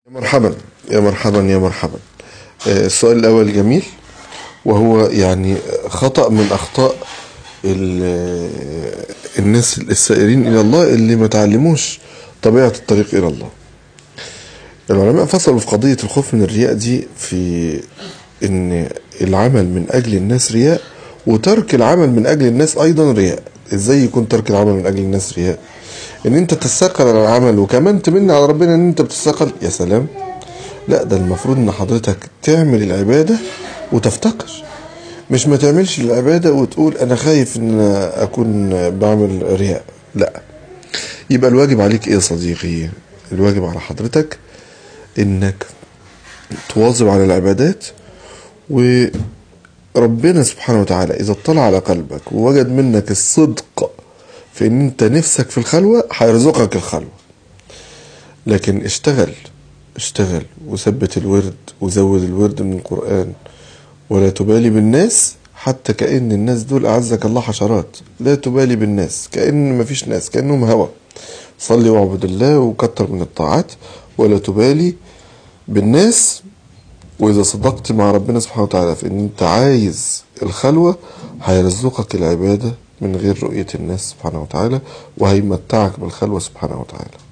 مرحبا يا مرحبا يا مرحبا آه، السؤال الأول جميل وهو يعني خطأ من أخطاء ال- الناس السائرين إلى الله اللي ما تعلموش طبيعة الطريق إلى الله العلماء فصلوا في قضية الخوف من الرياء دي في إن العمل من أجل الناس رياء وترك العمل من أجل الناس أيضا رياء إزاي يكون ترك العمل من أجل الناس رياء إن أنت تستثقل على العمل وكمان تمن على ربنا إن أنت بتستثقل يا سلام لا ده المفروض ان حضرتك تعمل العبادة وتفتقر مش ما تعملش العبادة وتقول انا خايف ان اكون بعمل رياء لا يبقى الواجب عليك ايه يا صديقي الواجب على حضرتك انك تواظب على العبادات وربنا سبحانه وتعالى اذا اطلع على قلبك ووجد منك الصدق في ان انت نفسك في الخلوة هيرزقك الخلوة لكن اشتغل اشتغل وثبت الورد وزود الورد من القرآن ولا تبالي بالناس حتى كأن الناس دول أعزك الله حشرات لا تبالي بالناس كأن مفيش ناس كأنهم هوا صلي واعبد الله وكتر من الطاعات ولا تبالي بالناس وإذا صدقت مع ربنا سبحانه وتعالى في إن أنت عايز الخلوة هيرزقك العبادة من غير رؤية الناس سبحانه وتعالى وهيمتعك بالخلوة سبحانه وتعالى